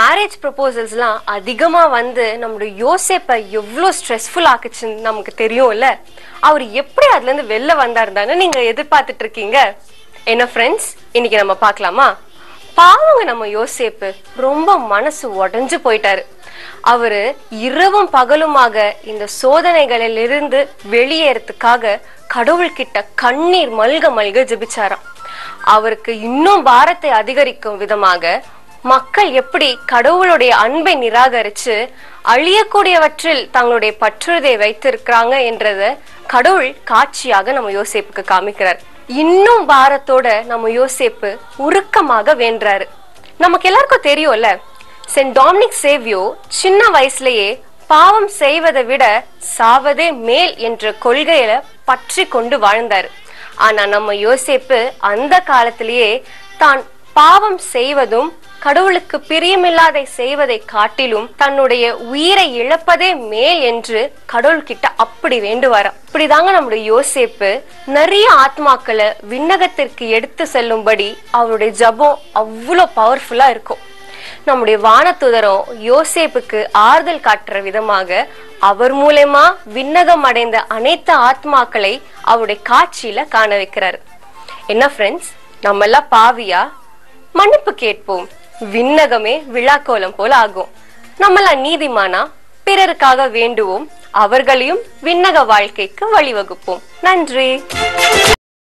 marriage ப்ரொபோசல்ஸ்லாம் அதிகமா வந்து நம்மளுடைய யோசேப்பை எவ்வளோ ஸ்ட்ரெஸ்ஃபுல் ஆக்குச்சுன்னு நமக்கு தெரியும்ல அவர் எப்படி அதுல இருந்து வெளில வந்தாருந்தான்னு நீங்க எதிர்பார்த்துட்டு இருக்கீங்க என்ன ஃப்ரெண்ட்ஸ் இன்னைக்கு நம்ம பார்க்கலாமா பாவங்க நம்ம யோசேப்பு ரொம்ப மனசு உடைஞ்சு போயிட்டாரு அவரு இரவும் பகலுமாக இந்த சோதனைகளிலிருந்து வெளியேறதுக்காக கடவுள்கிட்ட கண்ணீர் மல்க மல்க ஜெபிச்சாராம் அவருக்கு இன்னும் பாரத்தை அதிகரிக்கும் விதமாக மக்கள் எப்படி கடவுளுடைய அன்பை நிராகரிச்சு அழியக்கூடியவற்றில் தங்களுடைய பற்றுதை வைத்திருக்கிறாங்க என்றத கடவுள் காட்சியாக நம்ம யோசேப்புக்கு காமிக்கிறார் இன்னும் பாரத்தோட நம்ம யோசேப்பு உருக்கமாக வேண்டுறாரு நமக்கு எல்லாருக்கும் தெரியும்ல சென்ட் டாமினிக் சேவியோ சின்ன வயசுலயே பாவம் செய்வதை விட சாவதே மேல் என்ற கொள்கையில பற்றி கொண்டு வாழ்ந்தாரு ஆனா நம்ம யோசேப்பு அந்த காலத்திலேயே தான் பாவம் செய்வதும் கடவுளுக்கு பிரியமில்லாதை செய்வதை காட்டிலும் தன்னுடைய உயிரை இழப்பதே மேல் என்று கடவுள்கிட்ட அப்படி வேண்டுவாராம் இப்படிதாங்க நம்முடைய யோசேப்பு நிறைய ஆத்மாக்களை விண்ணகத்திற்கு எடுத்து செல்லும்படி அவருடைய ஜபம் அவ்வளோ பவர்ஃபுல்லா இருக்கும் நம்முடைய வானத்துதரம் யோசேப்புக்கு ஆறுதல் காட்டுற விதமாக அவர் மூலமா விண்ணகம் அடைந்த அனைத்து ஆத்மாக்களை அவருடைய காட்சியில காண வைக்கிறாரு என்ன ஃப்ரெண்ட்ஸ் நம்ம எல்லாம் பாவியா மன்னிப்பு கேட்போம் விண்ணகமே விழாக்கோலம் போல ஆகும் நம்மளாம் நீதிமானா பிறருக்காக வேண்டுவோம் அவர்களையும் விண்ணக வாழ்க்கைக்கு வழிவகுப்போம் நன்றி